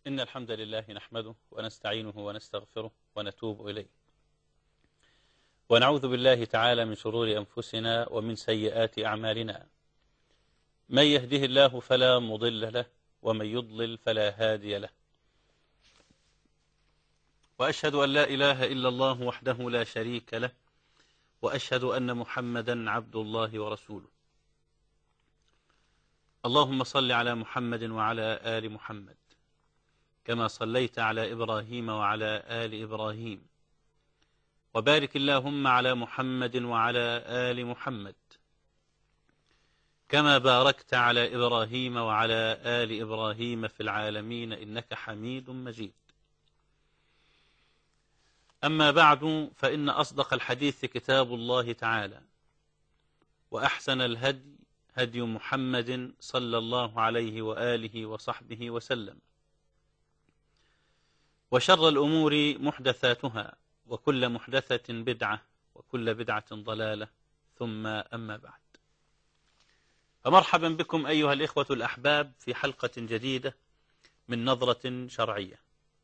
إن الحمد لله نحمده ونستعينه ونستغفره ونتوب إليه ونعوذ بالله تعالى من شرور أنفسنا ومن سيئات أعمالنا من يهده الله فلا مضل له ومن يضلل فلا هادي له وأشهد أن لا إله إلا الله وحده لا شريك له وأشهد أن محمدا عبد الله ورسوله اللهم صل على محمد وعلى آل محمد كما صليت على إبراهيم وعلى آل إبراهيم وبارك اللهم على محمد وعلى آل محمد كما باركت على إبراهيم وعلى آل إبراهيم في العالمين إنك حميد مجيد أما بعد فإن أصدق الحديث كتاب الله تعالى وأحسن الهدي هدي محمد صلى الله عليه وآله وصحبه وسلم وشر الأمور محدثاتها وكل محدثة بدعة وكل بدعة ضلالة ثم أما بعد فمرحبا بكم أيها الإخوة الأحباب في حلقة جديدة من نظرة شرعية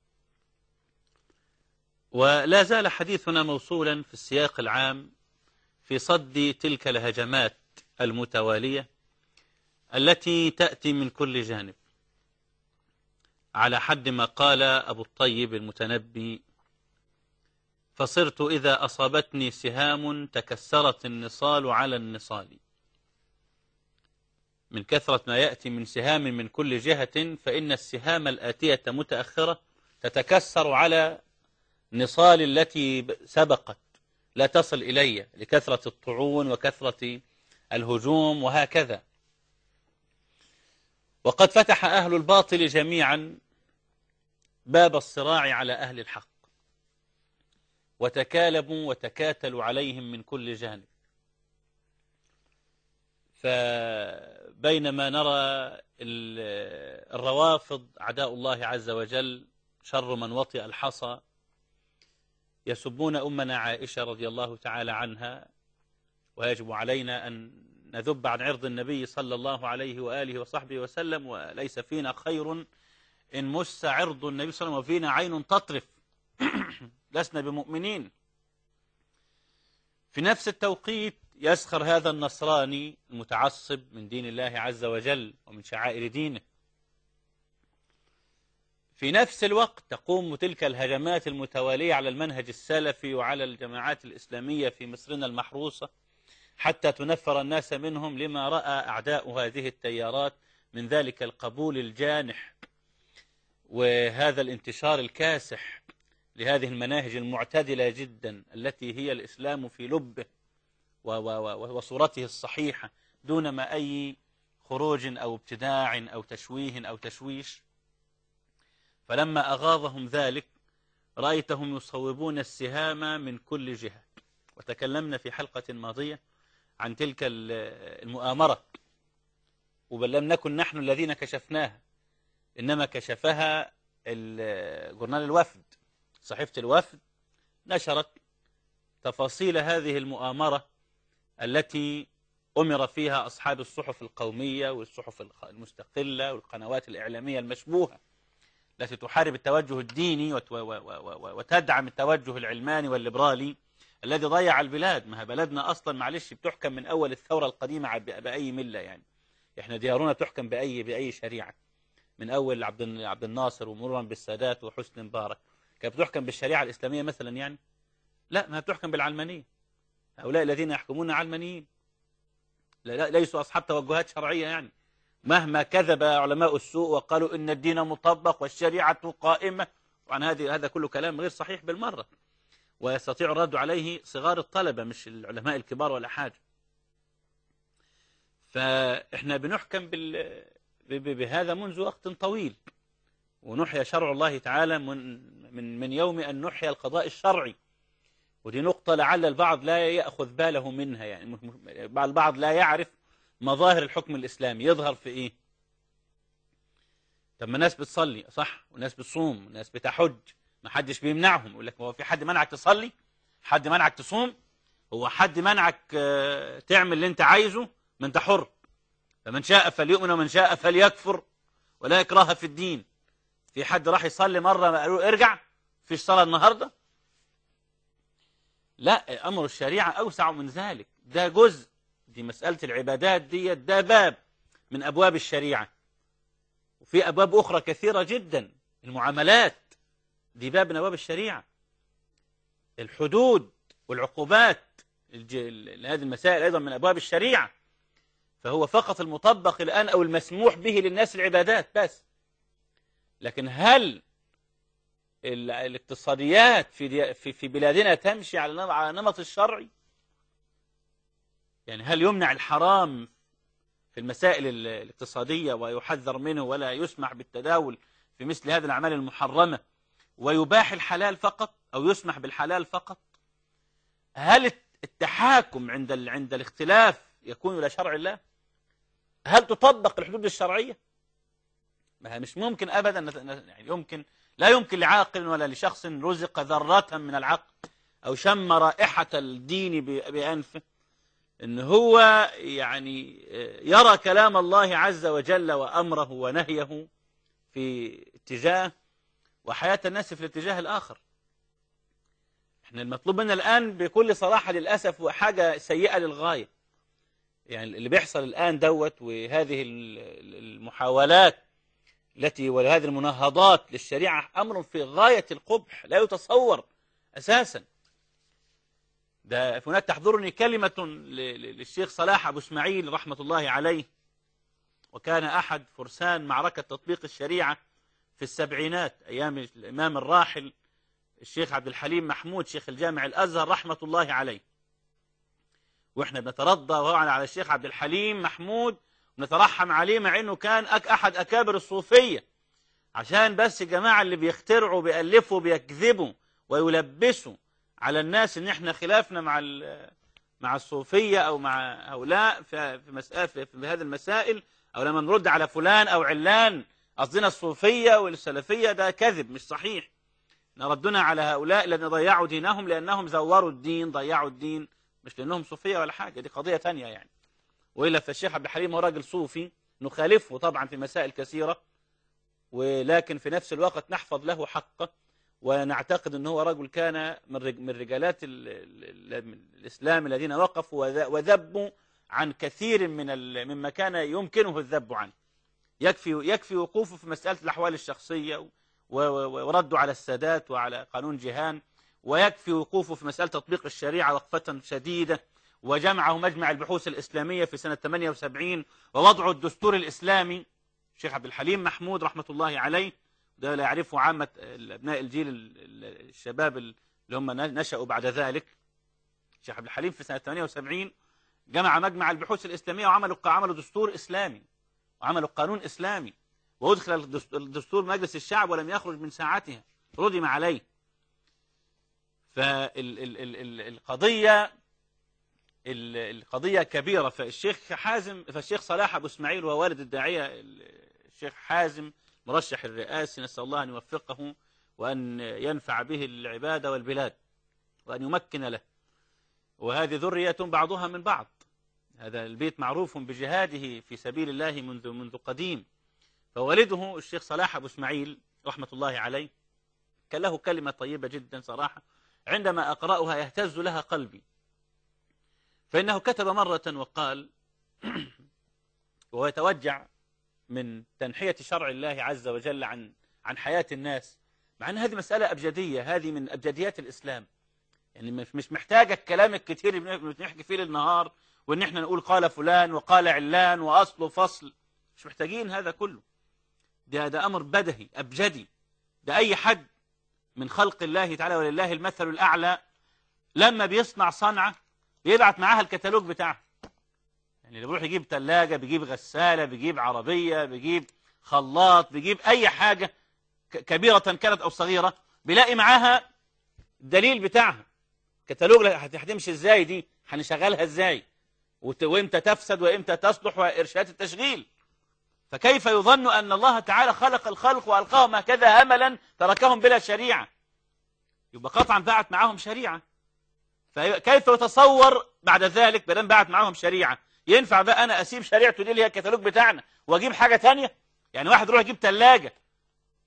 ولا زال حديثنا موصولا في السياق العام في صد تلك الهجمات المتوالية التي تأتي من كل جانب على حد ما قال أبو الطيب المتنبي فصرت إذا أصابتني سهام تكسرت النصال على النصال من كثرة ما يأتي من سهام من كل جهة فإن السهام الآتية متأخرة تتكسر على نصال التي سبقت لا تصل إلي لكثرة الطعون وكثرة الهجوم وهكذا وقد فتح أهل الباطل جميعا باب الصراع على أهل الحق وتكالبوا وتكاتلوا عليهم من كل جانب فبينما نرى الروافض عداء الله عز وجل شر من وطئ الحصى يسبون أمنا عائشة رضي الله تعالى عنها ويجب علينا أن نذب عن عرض النبي صلى الله عليه وآله وصحبه وسلم وليس فينا خير إن مس عرض النبي صلى الله عليه وسلم وفينا عين تطرف لسنا بمؤمنين في نفس التوقيت يسخر هذا النصراني المتعصب من دين الله عز وجل ومن شعائر دينه في نفس الوقت تقوم تلك الهجمات المتوالية على المنهج السلفي وعلى الجماعات الإسلامية في مصرنا المحروسة حتى تنفر الناس منهم لما رأى أعداء هذه التيارات من ذلك القبول الجانح وهذا الانتشار الكاسح لهذه المناهج المعتدلة جدا التي هي الإسلام في لبه وصورته الصحيحة دون ما أي خروج أو ابتداع أو تشويه أو تشويش فلما أغاظهم ذلك رأيتهم يصوبون السهام من كل جهة وتكلمنا في حلقة ماضية عن تلك المؤامرة وبل لم نكن نحن الذين كشفناها إنما كشفها جورنال الوفد صحيفة الوفد نشرت تفاصيل هذه المؤامرة التي أمر فيها أصحاب الصحف القومية والصحف المستقلة والقنوات الإعلامية المشبوهة التي تحارب التوجه الديني وتدعم التوجه العلماني والليبرالي الذي ضيع البلاد ما بلدنا أصلا معلش بتحكم من أول الثورة القديمة بأي ملة يعني إحنا ديارنا تحكم بأي بأي شريعة من أول عبد عبد الناصر ومرورا بالسادات وحسن مبارك كانت بتحكم بالشريعة الإسلامية مثلا يعني لا ما بتحكم بالعلمانية هؤلاء الذين يحكمون علمانيين ليسوا أصحاب توجهات شرعية يعني مهما كذب علماء السوء وقالوا إن الدين مطبق والشريعة قائمة وعن هذه هذا كله كلام غير صحيح بالمرة ويستطيع الرد عليه صغار الطلبة مش العلماء الكبار ولا حاجة فإحنا بنحكم بال... بهذا منذ وقت طويل ونحيا شرع الله تعالى من, من, من يوم أن نحيا القضاء الشرعي ودي نقطة لعل البعض لا يأخذ باله منها يعني البعض لا يعرف مظاهر الحكم الإسلامي يظهر في إيه طب ما ناس بتصلي صح وناس بتصوم وناس بتحج ما حدش بيمنعهم يقول لك هو في حد منعك تصلي حد منعك تصوم هو حد منعك تعمل اللي انت عايزه ما انت حر فمن شاء فليؤمن ومن شاء فليكفر ولا إكراه في الدين في حد راح يصلي مرة قالوا ارجع فيش صلاة النهاردة لا أمر الشريعة أوسع من ذلك ده جزء دي مسألة العبادات دي ده باب من أبواب الشريعة وفي أبواب أخرى كثيرة جدا المعاملات دي باب من أبواب الشريعة الحدود والعقوبات هذه المسائل أيضا من أبواب الشريعة فهو فقط المطبق الآن أو المسموح به للناس العبادات بس لكن هل الاقتصاديات في في بلادنا تمشي على نمط الشرعي يعني هل يمنع الحرام في المسائل الاقتصادية ويحذر منه ولا يسمح بالتداول في مثل هذه الأعمال المحرمة ويباح الحلال فقط أو يسمح بالحلال فقط هل التحاكم عند عند الاختلاف يكون إلى شرع الله هل تطبق الحدود الشرعية ما مش ممكن أبدا يعني يمكن لا يمكن لعاقل ولا لشخص رزق ذرة من العقل أو شم رائحة الدين بأنفه ان هو يعني يرى كلام الله عز وجل وأمره ونهيه في اتجاه وحياة الناس في الاتجاه الآخر احنا المطلوب منا الآن بكل صراحة للأسف حاجة سيئة للغاية يعني اللي بيحصل الآن دوت وهذه المحاولات التي وهذه المناهضات للشريعة أمر في غاية القبح لا يتصور أساسا ده هناك تحضرني كلمة للشيخ صلاح أبو اسماعيل رحمة الله عليه وكان أحد فرسان معركة تطبيق الشريعة في السبعينات أيام الإمام الراحل الشيخ عبد الحليم محمود شيخ الجامع الأزهر رحمة الله عليه وإحنا بنترضى وهو على الشيخ عبد الحليم محمود ونترحم عليه مع أنه كان أك أحد أكابر الصوفية عشان بس الجماعة اللي بيخترعوا بيألفوا بيكذبوا ويلبسوا على الناس ان احنا خلافنا مع مع الصوفية او مع هؤلاء في مسألة في هذه المسائل او لما نرد على فلان او علان قصدنا الصوفية والسلفية ده كذب مش صحيح نردنا على هؤلاء لأن ضيعوا دينهم لأنهم زوروا الدين ضيعوا الدين مش لأنهم صوفية ولا حاجة دي قضية ثانية يعني وإلا فالشيخ عبد الحليم هو راجل صوفي نخالفه طبعا في مسائل كثيرة ولكن في نفس الوقت نحفظ له حقه ونعتقد أنه هو رجل كان من رجالات الإسلام الذين وقفوا وذبوا عن كثير من مما كان يمكنه الذب عنه يكفي يكفي وقوفه في مسألة الأحوال الشخصية ورده على السادات وعلى قانون جيهان ويكفي وقوفه في مسألة تطبيق الشريعة وقفة شديدة وجمعه مجمع البحوث الإسلامية في سنة 78 ووضعه الدستور الإسلامي الشيخ عبد الحليم محمود رحمة الله عليه ده لا يعرفه عامة أبناء الجيل الشباب اللي هم نشأوا بعد ذلك الشيخ عبد الحليم في سنة 78 جمع مجمع البحوث الإسلامية وعملوا عملوا دستور إسلامي وعملوا قانون إسلامي وأدخل الدستور مجلس الشعب ولم يخرج من ساعتها ردم عليه فالقضية القضية كبيرة فالشيخ حازم فالشيخ صلاح أبو اسماعيل وهو والد الداعية الشيخ حازم مرشح الرئاسي نسأل الله أن يوفقه وأن ينفع به العبادة والبلاد وأن يمكن له وهذه ذرية بعضها من بعض هذا البيت معروف بجهاده في سبيل الله منذ منذ قديم فوالده الشيخ صلاح أبو اسماعيل رحمة الله عليه كان له كلمة طيبة جدا صراحة عندما أقرأها يهتز لها قلبي فإنه كتب مرة وقال وهو يتوجع من تنحية شرع الله عز وجل عن عن حياة الناس مع أن هذه مسألة أبجدية هذه من أبجديات الإسلام يعني مش محتاجة الكلام الكتير اللي بنحكي فيه للنهار وإن احنا نقول قال فلان وقال علان وأصل وفصل مش محتاجين هذا كله ده, ده أمر بدهي أبجدي ده أي حد من خلق الله تعالى ولله المثل الأعلى لما بيصنع صنعة بيبعت معاها الكتالوج بتاعها يعني اللي بيروح يجيب ثلاجة بيجيب غسالة بيجيب عربية بيجيب خلاط بيجيب أي حاجة كبيرة كانت أو صغيرة بيلاقي معاها الدليل بتاعها كتالوج هتمشي ازاي دي هنشغلها ازاي وامتى تفسد وامتى تصلح وإرشاد التشغيل فكيف يظن أن الله تعالى خلق الخلق وألقاهم هكذا هملا تركهم بلا شريعة يبقى قطعا بعت معهم شريعة فكيف يتصور بعد ذلك بدل بعت معهم شريعة ينفع بقى أنا أسيب شريعته دي اللي هي الكتالوج بتاعنا وأجيب حاجة تانية يعني واحد يروح يجيب ثلاجة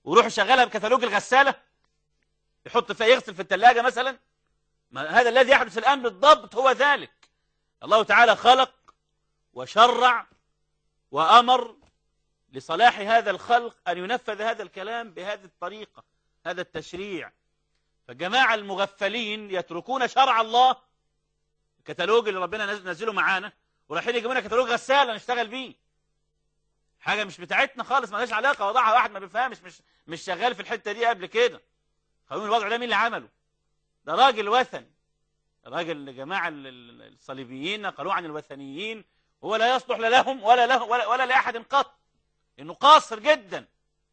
ويروح يشغلها بكتالوج الغسالة يحط فيها يغسل في الثلاجة مثلا ما هذا الذي يحدث الآن بالضبط هو ذلك الله تعالى خلق وشرع وأمر لصلاح هذا الخلق أن ينفذ هذا الكلام بهذه الطريقة هذا التشريع فالجماعة المغفلين يتركون شرع الله الكتالوج اللي ربنا نزله معانا ورايحين يجيبوا لنا كتالوج غسالة نشتغل بيه حاجة مش بتاعتنا خالص ما لهاش علاقة وضعها واحد ما بيفهمش مش مش شغال في الحتة دي قبل كده قانون الوضع ده مين اللي عمله ده راجل وثني راجل الجماعة الصليبيين قالوا عن الوثنيين هو لا يصلح لا لهم ولا له ولا, ولا لأحد قط انه قاصر جدا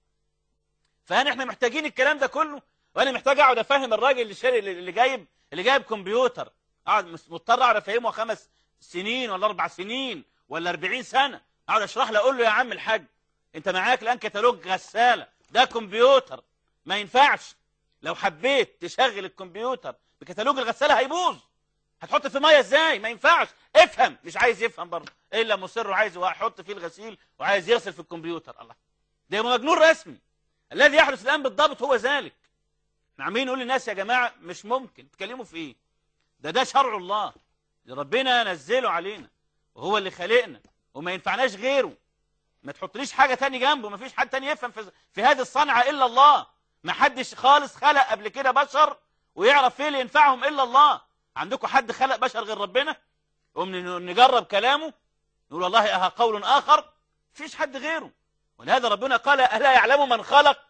فهنا احنا محتاجين الكلام ده كله وانا محتاج اقعد افهم الراجل اللي شاري اللي جايب اللي جايب كمبيوتر اقعد مضطر اقعد افهمه خمس سنين ولا اربع سنين ولا 40 سنه اقعد اشرح له اقول له يا عم الحاج انت معاك الان كتالوج غساله ده كمبيوتر ما ينفعش لو حبيت تشغل الكمبيوتر بكتالوج الغساله هيبوظ هتحط في ميه ازاي ما ينفعش افهم مش عايز يفهم برضه الا مصر وعايز يحط فيه الغسيل وعايز يغسل في الكمبيوتر الله ده مجنون رسمي الذي يحدث الان بالضبط هو ذلك احنا عمالين نقول للناس يا جماعه مش ممكن تكلموا في ايه ده ده شرع الله اللي ربنا نزله علينا وهو اللي خلقنا وما ينفعناش غيره ما تحطليش حاجه تاني جنبه ما فيش حد تاني يفهم في, في هذه الصنعه الا الله ما حدش خالص خلق قبل كده بشر ويعرف ايه اللي ينفعهم الا الله عندكم حد خلق بشر غير ربنا نجرب كلامه نقول والله أها قول آخر فيش حد غيره ولهذا ربنا قال ألا يعلم من خلق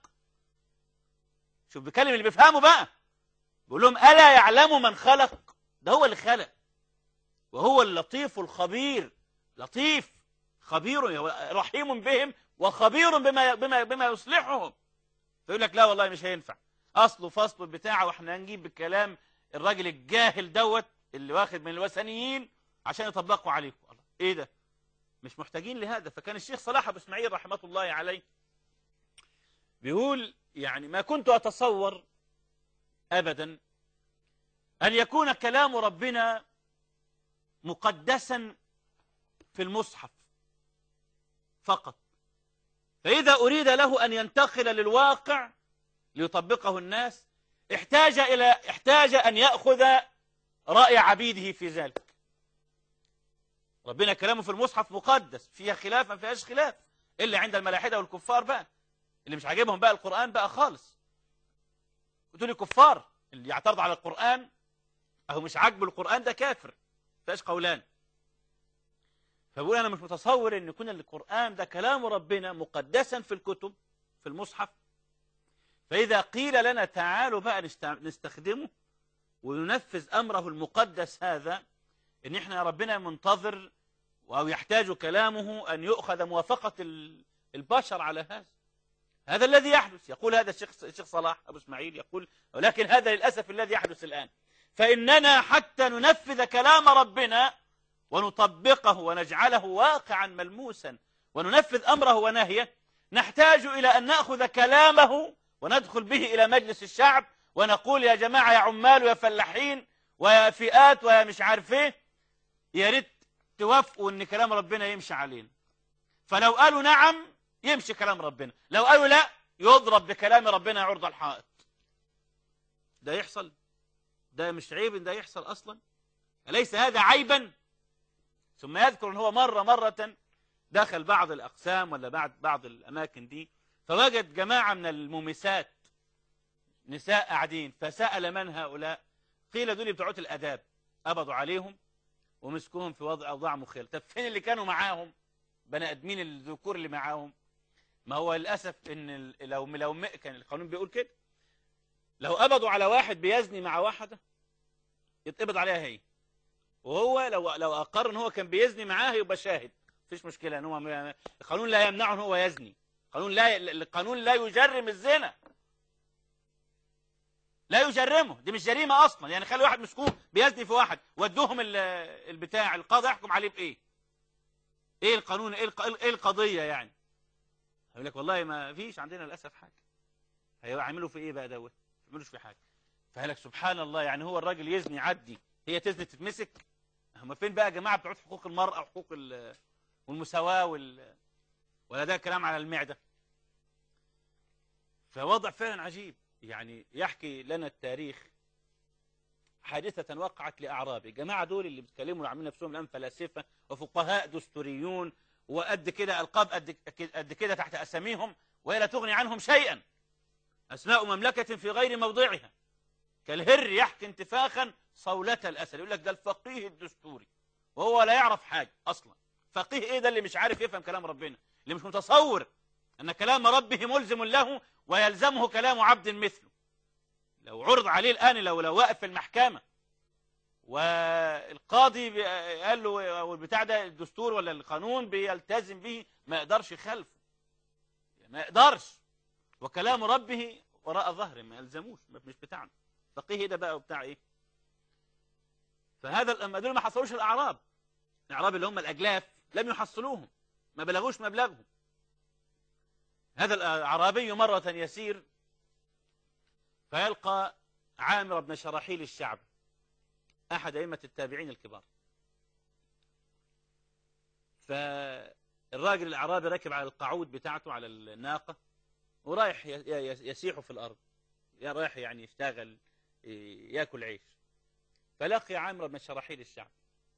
شوف بكلم اللي بيفهموا بقى بيقول لهم ألا يعلم من خلق ده هو اللي خلق وهو اللطيف الخبير لطيف خبير رحيم بهم وخبير بما بما بما يصلحهم فيقول لك لا والله مش هينفع اصله فصله بتاعه واحنا هنجيب بالكلام الراجل الجاهل دوت اللي واخد من الوثنيين عشان يطبقوا عليكم الله ايه ده مش محتاجين لهذا فكان الشيخ صلاح ابو اسماعيل رحمه الله عليه بيقول يعني ما كنت اتصور ابدا ان يكون كلام ربنا مقدسا في المصحف فقط فإذا أريد له أن ينتقل للواقع ليطبقه الناس احتاج إلى احتاج أن يأخذ رأي عبيده في ذلك ربنا كلامه في المصحف مقدس فيها خلاف ما فيهاش خلاف إلا عند الملاحدة والكفار بقى اللي مش عاجبهم بقى القرآن بقى خالص قلت لي كفار اللي يعترض على القرآن أهو مش عاجبه القرآن ده كافر فاش قولان فبقول أنا مش متصور أن يكون القرآن ده كلام ربنا مقدسا في الكتب في المصحف فإذا قيل لنا تعالوا بقى نستخدمه وننفذ أمره المقدس هذا إن إحنا ربنا منتظر أو يحتاج كلامه أن يؤخذ موافقة البشر على هذا هذا الذي يحدث يقول هذا الشيخ الشيخ صلاح أبو اسماعيل يقول ولكن هذا للأسف الذي يحدث الآن فإننا حتى ننفذ كلام ربنا ونطبقه ونجعله واقعا ملموسا وننفذ أمره ونهيه نحتاج إلى أن نأخذ كلامه وندخل به إلى مجلس الشعب ونقول يا جماعة يا عمال ويا فلاحين ويا فئات ويا مش عارف ايه يا ريت توافقوا ان كلام ربنا يمشي علينا فلو قالوا نعم يمشي كلام ربنا لو قالوا لا يضرب بكلام ربنا عرض الحائط ده يحصل ده مش عيب ان ده يحصل اصلا أليس هذا عيبا ثم يذكر ان هو مرة مرة دخل بعض الأقسام ولا بعض بعض الأماكن دي فوجد جماعة من المومسات نساء قاعدين فسأل من هؤلاء قيل دول بتوعات الأداب قبضوا عليهم ومسكوهم في وضع أوضاع مخيلة طب فين اللي كانوا معاهم بني أدمين الذكور اللي معاهم ما هو للأسف إن لو لو كان القانون بيقول كده لو قبضوا على واحد بيزني مع واحدة يتقبض عليها هي وهو لو لو أقر إن هو كان بيزني معاها يبقى شاهد مفيش مشكلة إن هو القانون لا يمنعه إن هو يزني القانون لا القانون لا يجرم الزنا لا يجرمه دي مش جريمة أصلا يعني خلي واحد مسكوه بيزني في واحد ودوهم البتاع القاضي يحكم عليه بإيه إيه القانون إيه, إيه القضية يعني هيقول لك والله ما فيش عندنا للأسف حاجة هيعملوا في إيه بقى دوت ما يعملوش في حاجة فقال لك سبحان الله يعني هو الراجل يزني عدي هي تزني تتمسك هم فين بقى يا جماعة بتوع حقوق المرأة وحقوق والمساواة وال... ولا ده كلام على المعدة فوضع فعلا عجيب يعني يحكي لنا التاريخ حادثة وقعت لأعرابي الجماعة دول اللي بيتكلموا عاملين نفسهم الآن فلاسفة وفقهاء دستوريون وقد كده ألقاب قد قد كده تحت أساميهم وهي لا تغني عنهم شيئا أسماء مملكة في غير موضعها كالهر يحكي انتفاخا صولة الأسد يقول لك ده الفقيه الدستوري وهو لا يعرف حاجة أصلا فقيه إيه ده اللي مش عارف يفهم كلام ربنا اللي مش متصور أن كلام ربه ملزم له ويلزمه كلام عبد مثله لو عرض عليه الآن لو لو واقف في المحكمة والقاضي قال له أو البتاع ده الدستور ولا القانون بيلتزم به ما يقدرش يخالفه ما يقدرش وكلام ربه وراء ظهره ما يلزموش مش بتاعنا فقيه ده بقى وبتاع ايه فهذا لما دول ما حصلوش الاعراب الاعراب اللي هم الاجلاف لم يحصلوهم ما بلغوش مبلغهم هذا الاعرابي مرة يسير فيلقى عامر بن شراحيل الشعب أحد أئمة التابعين الكبار فالراجل الأعرابي راكب على القعود بتاعته على الناقة ورايح يسيح في الأرض رايح يعني يشتغل ياكل عيش فلقي عامر بن شراحيل الشعب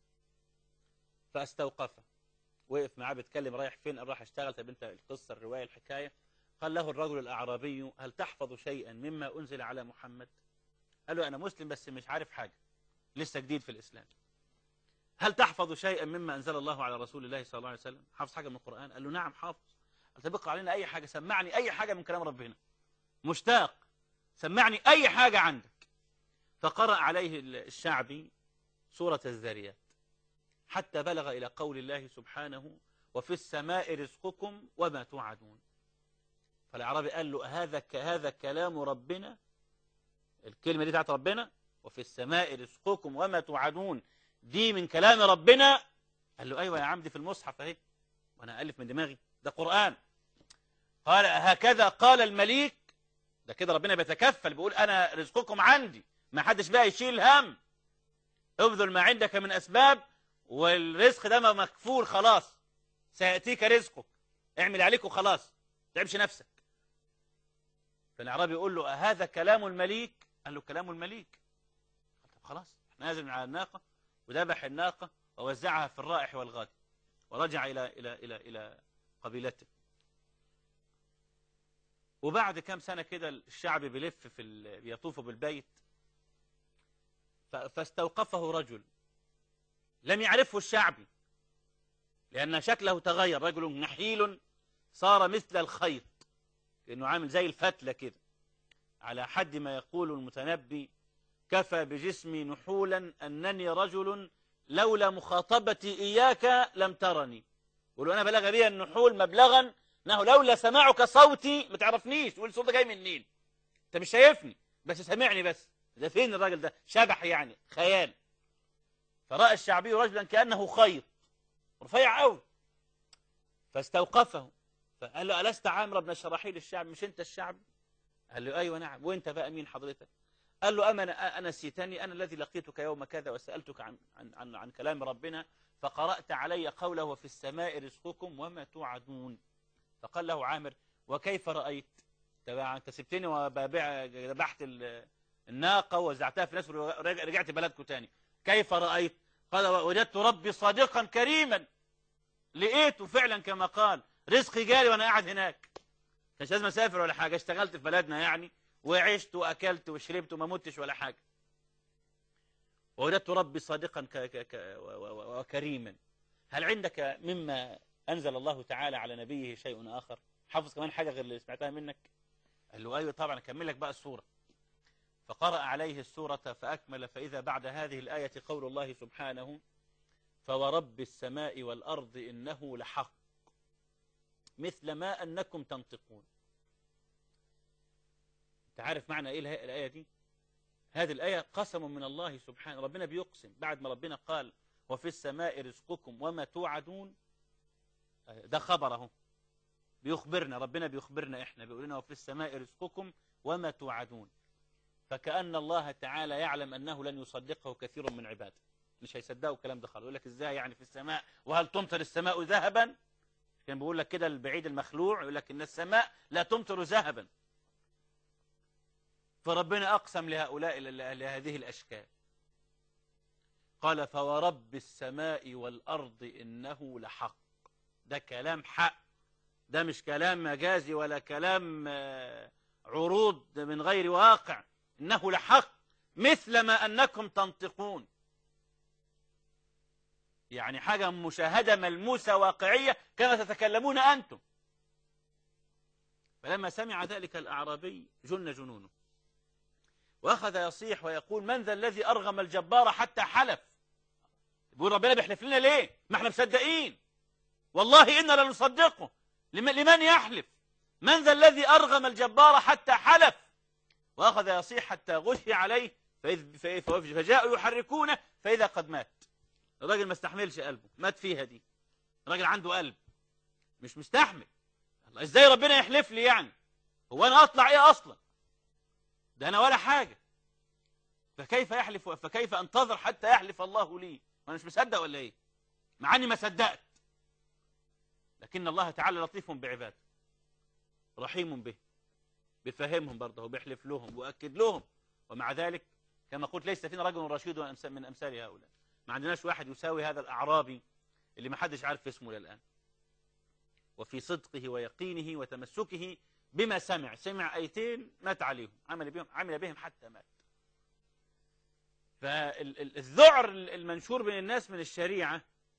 فاستوقفه وقف معاه بيتكلم رايح فين راح اشتغل طب انت القصه الروايه الحكايه قال له الرجل الأعرابي هل تحفظ شيئا مما أنزل على محمد قال له أنا مسلم بس مش عارف حاجة لسه جديد في الإسلام هل تحفظ شيئا مما أنزل الله على رسول الله صلى الله عليه وسلم حافظ حاجة من القرآن قال له نعم حافظ قال تبقى علينا أي حاجة سمعني أي حاجة من كلام ربنا مشتاق سمعني أي حاجة عندك فقرأ عليه الشعبي سورة الذاريات حتى بلغ إلى قول الله سبحانه وفي السماء رزقكم وما توعدون فالأعرابي قال له هذا هذا كلام ربنا الكلمة دي بتاعت ربنا وفي السماء رزقكم وما توعدون دي من كلام ربنا قال له أيوة يا عم دي في المصحف اهي وأنا ألف من دماغي ده قرآن قال هكذا قال المليك ده كده ربنا بيتكفل بيقول أنا رزقكم عندي ما حدش بقى يشيل هم ابذل ما عندك من أسباب والرزق ده مكفول خلاص سيأتيك رزقك اعمل عليك وخلاص تعبش نفسك فالأعرابي يقول له هذا كلام المليك قال له كلام المليك طب خلاص نازل من على الناقة وذبح الناقة ووزعها في الرائح والغاد ورجع إلى إلى إلى إلى قبيلته وبعد كام سنة كده الشعب بيلف في بيطوف بالبيت فاستوقفه رجل لم يعرفه الشعبي لأن شكله تغير رجل نحيل صار مثل الخيط لأنه عامل زي الفتلة كده على حد ما يقول المتنبي كفى بجسمي نحولا أنني رجل لولا مخاطبتي إياك لم ترني ولو أنا بلغ بي النحول مبلغا أنه لولا سماعك صوتي ما تعرفنيش تقول صوتك جاي منين أنت مش شايفني بس سامعني بس ده فين الراجل ده شبح يعني خيال فرأى الشعبي رجلا كأنه خيط رفيع قوي فاستوقفه فقال له ألست عامر بن شراحيل الشعب مش أنت الشعب قال له أيوة نعم وأنت بقى مين حضرتك قال له أما أنا نسيتني أنا الذي لقيتك يوم كذا وسألتك عن, عن, عن, عن كلام ربنا فقرأت علي قوله وفي السماء رزقكم وما توعدون فقال له عامر وكيف رأيت تبع أنت سبتني وذبحت الناقة ووزعتها في ناس ورجعت بلدكم تاني كيف رأيت قال وجدت ربي صادقا كريما لقيته فعلا كما قال رزقي جالي وانا قاعد هناك كانش لازم اسافر ولا حاجه اشتغلت في بلدنا يعني وعشت واكلت وشربت وما متش ولا حاجه ووجدت ربي صادقا ك ك ك وكريما هل عندك مما انزل الله تعالى على نبيه شيء اخر حافظ كمان حاجه غير اللي سمعتها منك قال له ايوه طبعا اكمل لك بقى السوره فقرأ عليه السورة فأكمل فإذا بعد هذه الآية قول الله سبحانه فورب السماء والأرض إنه لحق مثل ما أنكم تنطقون انت عارف معنى إيه الآية دي هذه الآية قسم من الله سبحانه ربنا بيقسم بعد ما ربنا قال وفي السماء رزقكم وما توعدون ده خبره بيخبرنا ربنا بيخبرنا احنا بيقول لنا وفي السماء رزقكم وما توعدون فكأن الله تعالى يعلم أنه لن يصدقه كثير من عباده مش هيصدقوا الكلام ده خالص يقول لك ازاي يعني في السماء وهل تمطر السماء ذهبا كان بيقول لك كده البعيد المخلوع يقول لك ان السماء لا تمطر ذهبا فربنا أقسم لهؤلاء لهذه الأشكال قال فورب السماء والأرض إنه لحق ده كلام حق ده مش كلام مجازي ولا كلام عروض من غير واقع إنه لحق مثل ما أنكم تنطقون يعني حاجة مشاهدة ملموسة واقعية كما تتكلمون أنتم فلما سمع ذلك الأعرابي جن جنونه وأخذ يصيح ويقول من ذا الذي أرغم الجبار حتى حلف يقول ربنا بيحلف لنا ليه ما احنا مصدقين والله إنا لنصدقه لمن يحلف من ذا الذي أرغم الجبار حتى حلف وأخذ يصيح حتى غشي عليه فجاءوا يحركونه فإذا قد مات الراجل ما استحملش قلبه مات فيها دي الراجل عنده قلب مش مستحمل الله ازاي ربنا يحلف لي يعني هو انا اطلع ايه اصلا ده انا ولا حاجة فكيف يحلف فكيف انتظر حتى يحلف الله لي وانا مش مصدق ولا ايه مع اني ما صدقت لكن الله تعالى لطيف بعباده رحيم به بيفهمهم برضه وبيحلف لهم وأكد لهم ومع ذلك كما قلت ليس فينا رجل رشيد من أمثال هؤلاء ما عندناش واحد يساوي هذا الأعرابي اللي ما حدش عارف اسمه للآن وفي صدقه ويقينه وتمسكه بما سمع سمع أيتين مات عليهم عمل بهم, عمل بهم حتى مات فالذعر المنشور بين الناس من الشريعة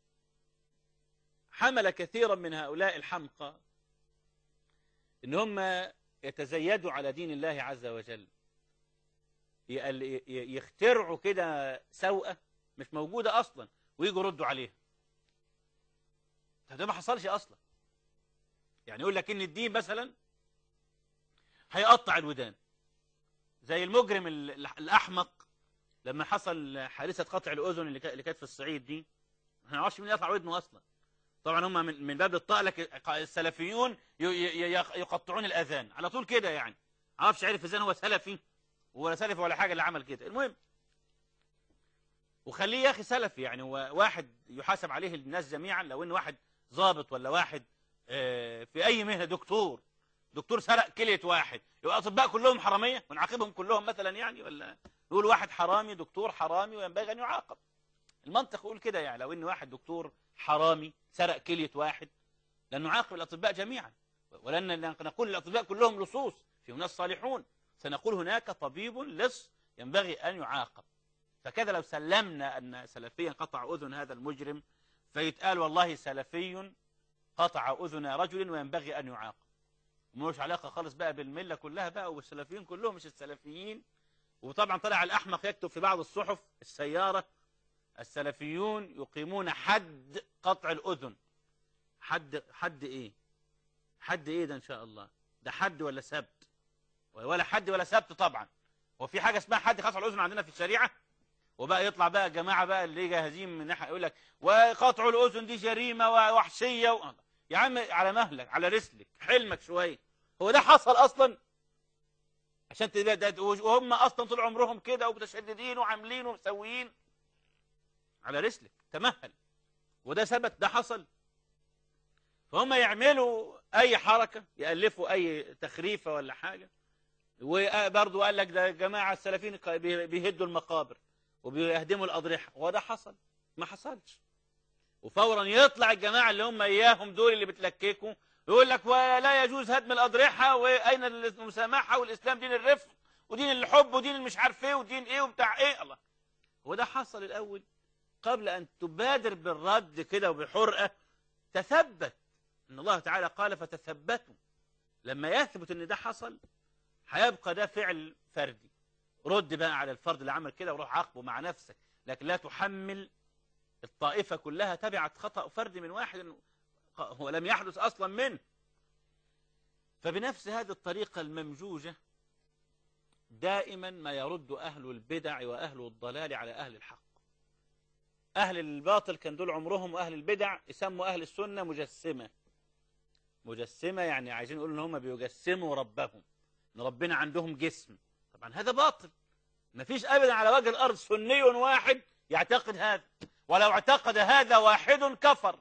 حمل كثيرا من هؤلاء الحمقى ان هم يتزيدوا على دين الله عز وجل يخترعوا كده سوءة مش موجودة أصلا ويجوا يردوا عليها ده ما حصلش أصلا يعني يقول لك إن الدين مثلا هيقطع الودان زي المجرم الأحمق لما حصل حادثة قطع الأذن اللي كانت في الصعيد دي ما نعرفش مين يقطع ودنه أصلا طبعا هم من باب لك السلفيون يقطعون الأذان على طول كده يعني عرفش عرف إذن هو سلفي ولا سلفي ولا حاجة اللي عمل كده المهم وخليه يا أخي سلفي يعني هو واحد يحاسب عليه الناس جميعا لو إن واحد ضابط ولا واحد في أي مهنة دكتور دكتور سرق كلية واحد يبقى أطباء كلهم حرامية ونعاقبهم كلهم مثلا يعني ولا نقول واحد حرامي دكتور حرامي وينبغي أن يعاقب المنطق يقول كده يعني لو إن واحد دكتور حرامي سرق كلية واحد لن نعاقب الأطباء جميعا ولن نقول الأطباء كلهم لصوص في ناس صالحون سنقول هناك طبيب لص ينبغي أن يعاقب فكذا لو سلمنا أن سلفيا قطع أذن هذا المجرم فيتقال والله سلفي قطع أذن رجل وينبغي أن يعاقب ملوش علاقة خالص بقى بالملة كلها بقى والسلفيين كلهم مش السلفيين وطبعا طلع الأحمق يكتب في بعض الصحف السيارة السلفيون يقيمون حد قطع الأذن حد حد إيه حد إيه ده إن شاء الله ده حد ولا سبت ولا حد ولا سبت طبعا وفي حاجة اسمها حد قطع الأذن عندنا في الشريعة وبقى يطلع بقى جماعة بقى اللي جاهزين من ناحية يقول لك وقطع الأذن دي جريمة ووحشية و... يا عم على مهلك على رسلك حلمك شوية هو ده حصل أصلا عشان تبقى وهم أصلا طول عمرهم كده ومتشددين وعاملين ومسويين على رسلك تمهل وده ثبت ده حصل فهم يعملوا أي حركة يألفوا أي تخريفة ولا حاجة وبرضه قال لك ده جماعة السلفيين بيهدوا المقابر وبيهدموا الأضرحة وده حصل ما حصلش وفورا يطلع الجماعة اللي هم إياهم دول اللي بتلككوا يقول لك ولا يجوز هدم الأضرحة وأين المسامحة والإسلام دين الرفق ودين الحب ودين المش عارف ايه ودين ايه وبتاع ايه الله وده حصل الأول قبل أن تبادر بالرد كده وبحرقة تثبت ان الله تعالى قال فتثبتوا لما يثبت ان ده حصل هيبقى ده فعل فردي رد بقى على الفرد اللي عمل كده وروح عاقبه مع نفسك لكن لا تحمل الطائفة كلها تبعت خطأ فردي من واحد هو لم يحدث أصلا منه فبنفس هذه الطريقة الممجوجة دائما ما يرد أهل البدع وأهل الضلال على أهل الحق أهل الباطل كان دول عمرهم وأهل البدع يسموا أهل السنة مجسمة مجسمة يعني عايزين يقولوا ان هم بيجسموا ربهم ان ربنا عندهم جسم طبعا هذا باطل ما فيش أبدا على وجه الأرض سني واحد يعتقد هذا ولو اعتقد هذا واحد كفر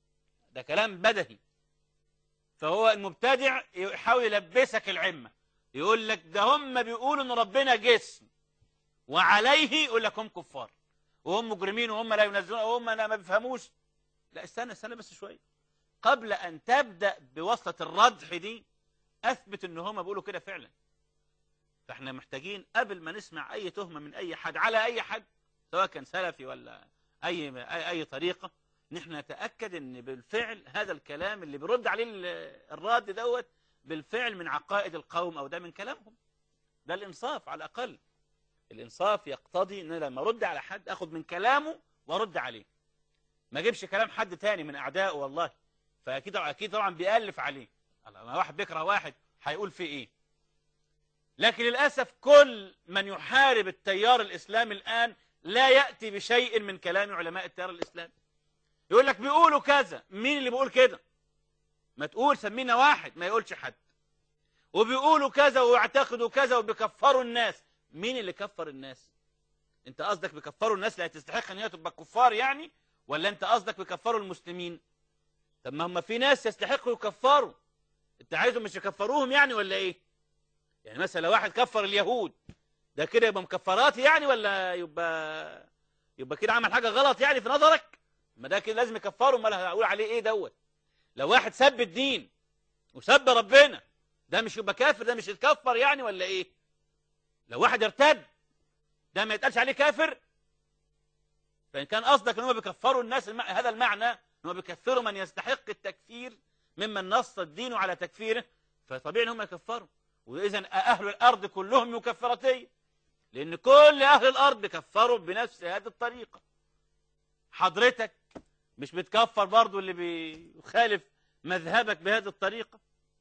ده كلام بدهي فهو المبتدع يحاول يلبسك العمة يقول لك ده هم بيقولوا ان ربنا جسم وعليه يقول لك هم كفار وهم مجرمين وهم لا ينزلون وهم ما بيفهموش لا استنى استنى بس شويه قبل ان تبدا بوصله الردح دي اثبت ان هم بيقولوا كده فعلا فاحنا محتاجين قبل ما نسمع اي تهمه من اي حد على اي حد سواء كان سلفي ولا اي اي, أي طريقه نحن نتاكد ان بالفعل هذا الكلام اللي بيرد عليه الرد دوت بالفعل من عقائد القوم او ده من كلامهم ده الانصاف على الاقل الانصاف يقتضي ان لما ارد على حد اخد من كلامه وارد عليه ما اجيبش كلام حد تاني من اعدائه والله فاكيد اكيد طبعا بيالف عليه ما واحد بيكره واحد هيقول فيه ايه لكن للاسف كل من يحارب التيار الاسلامي الان لا ياتي بشيء من كلام علماء التيار الاسلامي يقول لك بيقولوا كذا مين اللي بيقول كده ما تقول سمينا واحد ما يقولش حد وبيقولوا كذا ويعتقدوا كذا وبيكفروا الناس مين اللي كفر الناس انت قصدك بيكفروا الناس اللي تستحق ان هي تبقى كفار يعني ولا انت قصدك بيكفروا المسلمين طب ما هم في ناس يستحقوا يكفروا انت عايزهم مش يكفروهم يعني ولا ايه يعني مثلا لو واحد كفر اليهود ده كده يبقى مكفرات يعني ولا يبقى يبقى كده عمل حاجه غلط يعني في نظرك ما ده كده لازم يكفره امال هقول عليه ايه دوت لو واحد سب الدين وسب ربنا ده مش يبقى كافر ده مش يتكفر يعني ولا ايه لو واحد ارتد ده ما يتقالش عليه كافر فإن كان قصدك ان هم بيكفروا الناس الم... هذا المعنى ان هم بيكفروا من يستحق التكفير ممن نص الدين على تكفيره فطبيعي ان هم يكفروا واذا اهل الارض كلهم مكفرتين لان كل اهل الارض بيكفروا بنفس هذه الطريقه حضرتك مش بتكفر برضو اللي بيخالف مذهبك بهذه الطريقه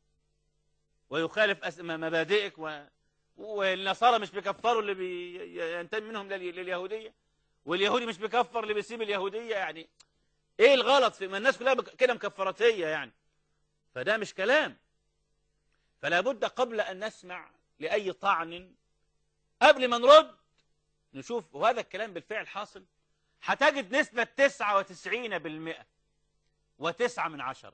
ويخالف مبادئك و... والنصارى مش بيكفروا اللي بينتمي منهم لليهوديه واليهودي مش بيكفر اللي بيسيب اليهوديه يعني ايه الغلط في ما الناس كلها كده مكفراتيه يعني فده مش كلام فلا بد قبل ان نسمع لاي طعن قبل ما نرد نشوف وهذا الكلام بالفعل حاصل هتجد نسبة 99% وتسعة من عشرة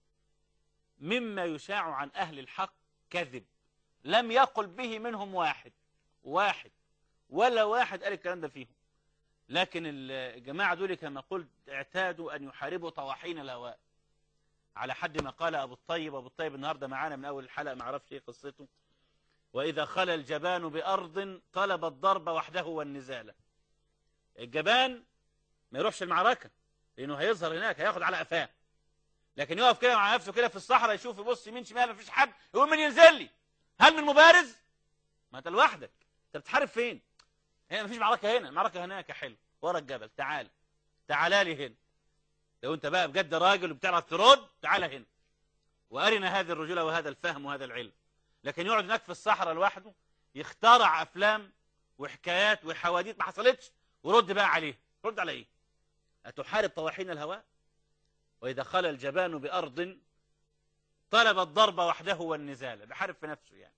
مما يشاع عن أهل الحق كذب لم يقل به منهم واحد واحد ولا واحد قال الكلام ده فيهم لكن الجماعة دول كما قلت اعتادوا أن يحاربوا طواحين الهواء على حد ما قال أبو الطيب أبو الطيب النهاردة معانا من أول الحلقة ما عرفش إيه قصته وإذا خلى الجبان بأرض طلب الضرب وحده والنزالة الجبان ما يروحش المعركة لأنه هيظهر هناك هياخد على قفاه لكن يقف كده مع نفسه كده في الصحراء يشوف يبص يمين شمال مفيش حد يقول من ينزل لي هل من مبارز ما انت لوحدك انت بتحارب فين هنا مفيش معركة هنا المعركة هناك يا حلو ورا الجبل تعال تعال لي هنا لو انت بقى بجد راجل وبتعرف ترد تعال هنا وارنا هذه الرجولة وهذا الفهم وهذا العلم لكن يقعد هناك في الصحراء لوحده يخترع افلام وحكايات وحواديت ما حصلتش ورد بقى عليه رد على ايه اتحارب طواحين الهواء واذا خلى الجبان بارض طلب الضرب وحده والنزال بحارب في نفسه يعني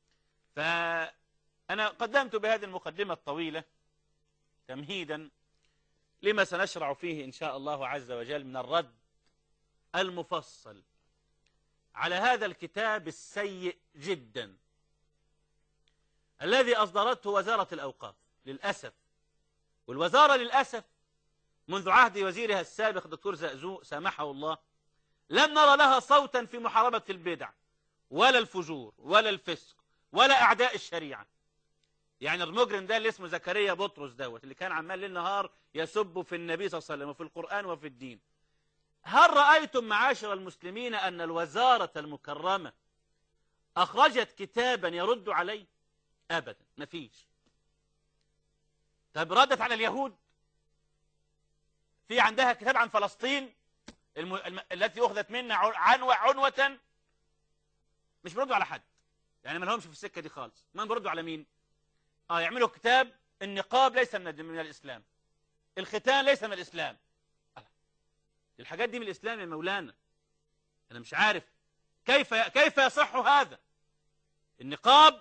فانا قدمت بهذه المقدمه الطويله تمهيدا لما سنشرع فيه ان شاء الله عز وجل من الرد المفصل على هذا الكتاب السيء جدا الذي أصدرته وزارة الأوقاف للأسف والوزارة للأسف منذ عهد وزيرها السابق دكتور زأزوء سامحه الله لم نرى لها صوتا في محاربة البدع ولا الفجور ولا الفسق ولا أعداء الشريعة يعني المجرم ده اللي اسمه زكريا بطرس دوت اللي كان عمال ليل نهار يسب في النبي صلى الله عليه وسلم وفي القرآن وفي الدين هل رأيتم معاشر المسلمين أن الوزارة المكرمة أخرجت كتابا يرد عليه أبدا ما فيش طب ردت على اليهود في عندها كتاب عن فلسطين الم... الم... التي أخذت منا عنوة عنوة مش بيردوا على حد يعني ما لهمش في السكة دي خالص ما بيردوا على مين اه يعملوا كتاب النقاب ليس من, من الإسلام الختان ليس من الإسلام الحاجات دي من الإسلام يا مولانا أنا مش عارف كيف كيف يصح هذا النقاب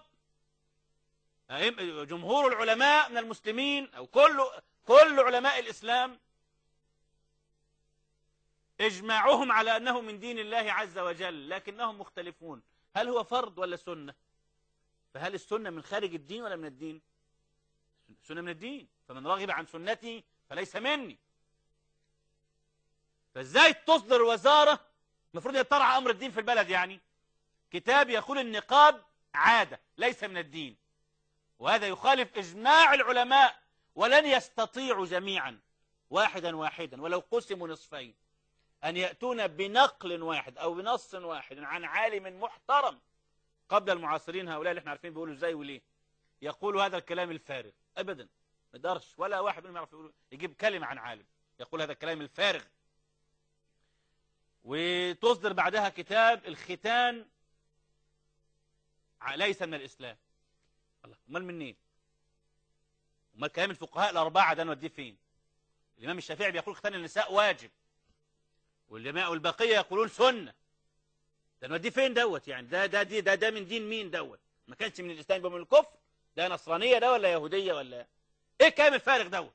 جمهور العلماء من المسلمين أو كل كل علماء الإسلام إجماعهم على أنه من دين الله عز وجل لكنهم مختلفون هل هو فرض ولا سنة فهل السنة من خارج الدين ولا من الدين السنة من الدين فمن رغب عن سنتي فليس مني فازاي تصدر وزارة المفروض هي ترعى أمر الدين في البلد يعني كتاب يقول النقاب عادة ليس من الدين وهذا يخالف إجماع العلماء ولن يستطيعوا جميعا واحدا واحدا ولو قسموا نصفين أن يأتون بنقل واحد أو بنص واحد عن عالم محترم قبل المعاصرين هؤلاء اللي احنا عارفين بيقولوا ازاي وليه يقول هذا الكلام الفارغ أبدا ما يقدرش ولا واحد منهم يعرف يجيب كلمة عن عالم يقول هذا الكلام الفارغ وتصدر بعدها كتاب الختان ليس من الإسلام الله امال منين امال كلام الفقهاء الأربعة ده نوديه فين الإمام الشافعي بيقول ختان النساء واجب والجماعة والبقية يقولون سنة ده نوديه فين دوت يعني ده ده دي ده ده من دين مين دوت ما كانش من الإسلام يبقى من الكفر ده نصرانية ده ولا يهودية ولا ايه الكلام الفارغ دوت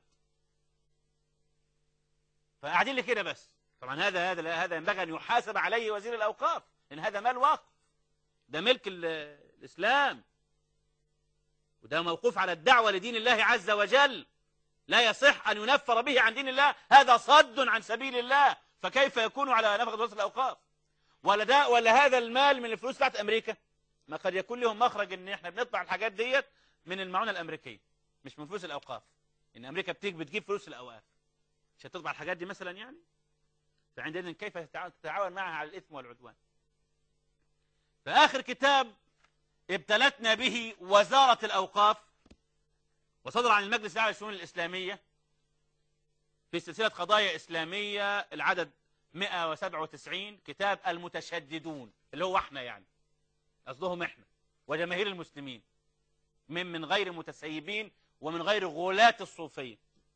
فقاعدين لي كده بس طبعا هذا هذا هذا ينبغي ان يحاسب عليه وزير الاوقاف لان هذا مال وقف ده ملك الاسلام وده موقوف على الدعوه لدين الله عز وجل لا يصح ان ينفر به عن دين الله هذا صد عن سبيل الله فكيف يكون على نفقه وزاره الاوقاف ولا ده ولا هذا المال من الفلوس بتاعت امريكا ما قد يكون لهم مخرج ان احنا بنطبع الحاجات ديت من المعونه الامريكيه مش من فلوس الاوقاف ان امريكا بتيجي بتجيب فلوس الاوقاف مش هتطبع الحاجات دي مثلا يعني فعندئذ كيف تتعاون معها على الإثم والعدوان فآخر كتاب ابتلتنا به وزارة الأوقاف وصدر عن المجلس الأعلى للشؤون الإسلامية في سلسلة قضايا إسلامية العدد 197 كتاب المتشددون اللي هو احنا يعني قصدهم احنا وجماهير المسلمين من من غير متسيبين ومن غير غلاة الصوفية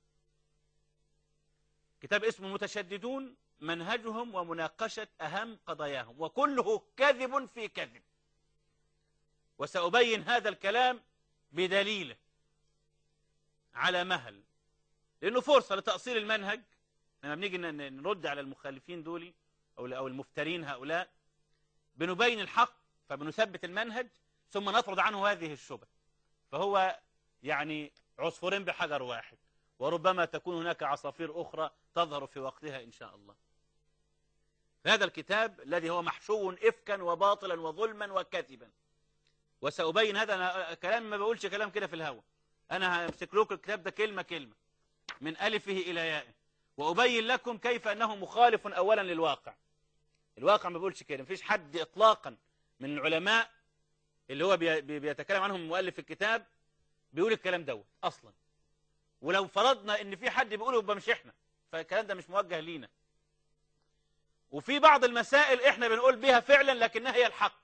كتاب اسمه المتشددون منهجهم ومناقشة أهم قضاياهم وكله كذب في كذب وسأبين هذا الكلام بدليله على مهل لأنه فرصة لتأصيل المنهج لما بنيجي نرد على المخالفين دولي أو أو المفترين هؤلاء بنبين الحق فبنثبت المنهج ثم نطرد عنه هذه الشبه فهو يعني عصفورين بحجر واحد وربما تكون هناك عصافير أخرى تظهر في وقتها إن شاء الله هذا الكتاب الذي هو محشو إفكا وباطلا وظلما وكذبا وسأبين هذا أنا كلام ما بقولش كلام كده في الهوى أنا همسك لكم الكتاب ده كلمة كلمة من ألفه إلى يائه وأبين لكم كيف أنه مخالف أولا للواقع الواقع ما بقولش كده مفيش حد إطلاقا من العلماء اللي هو بيتكلم عنهم مؤلف الكتاب بيقول الكلام دوت أصلا ولو فرضنا ان في حد بيقوله يبقى مش احنا فالكلام ده مش موجه لينا وفي بعض المسائل احنا بنقول بها فعلا لكنها هي الحق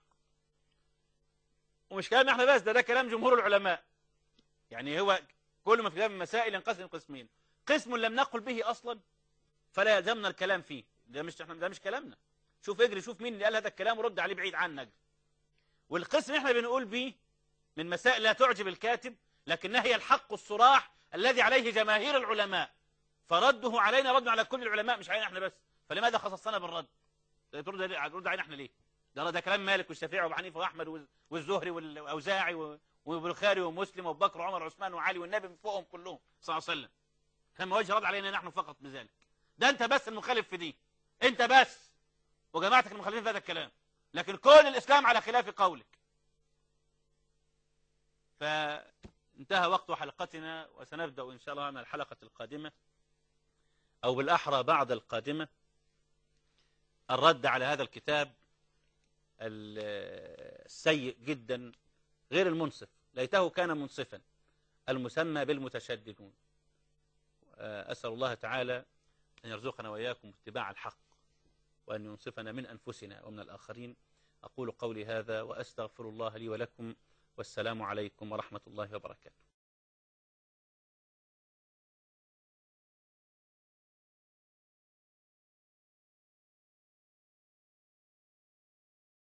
ومش كلام احنا بس ده ده كلام جمهور العلماء يعني هو كل ما في كلام المسائل ينقسم قسمين قسم لم نقل به اصلا فلا يلزمنا الكلام فيه ده مش احنا ده مش كلامنا شوف اجري شوف مين اللي قال هذا الكلام ورد عليه بعيد عنك والقسم احنا بنقول به من مسائل لا تعجب الكاتب لكنها هي الحق الصراح الذي عليه جماهير العلماء فرده علينا رد على كل العلماء مش علينا احنا بس فلماذا خصصنا بالرد ترد ترد علينا احنا ليه ده ده كلام مالك والشافعي وابو حنيفه واحمد والزهري والاوزاعي والبخاري ومسلم وابو بكر وعمر وعثمان وعلي والنبي من فوقهم كلهم صلى الله عليه وسلم كان وجه رد علينا نحن فقط بذلك ده انت بس المخالف في دي انت بس وجماعتك المخالفين في هذا الكلام لكن كل الاسلام على خلاف قولك فانتهى وقت حلقتنا وسنبدا ان شاء الله من الحلقه القادمه او بالاحرى بعد القادمه الرد على هذا الكتاب السيء جدا غير المنصف ليته كان منصفا المسمى بالمتشددون أسأل الله تعالى أن يرزقنا وإياكم اتباع الحق وأن ينصفنا من أنفسنا ومن الآخرين أقول قولي هذا وأستغفر الله لي ولكم والسلام عليكم ورحمة الله وبركاته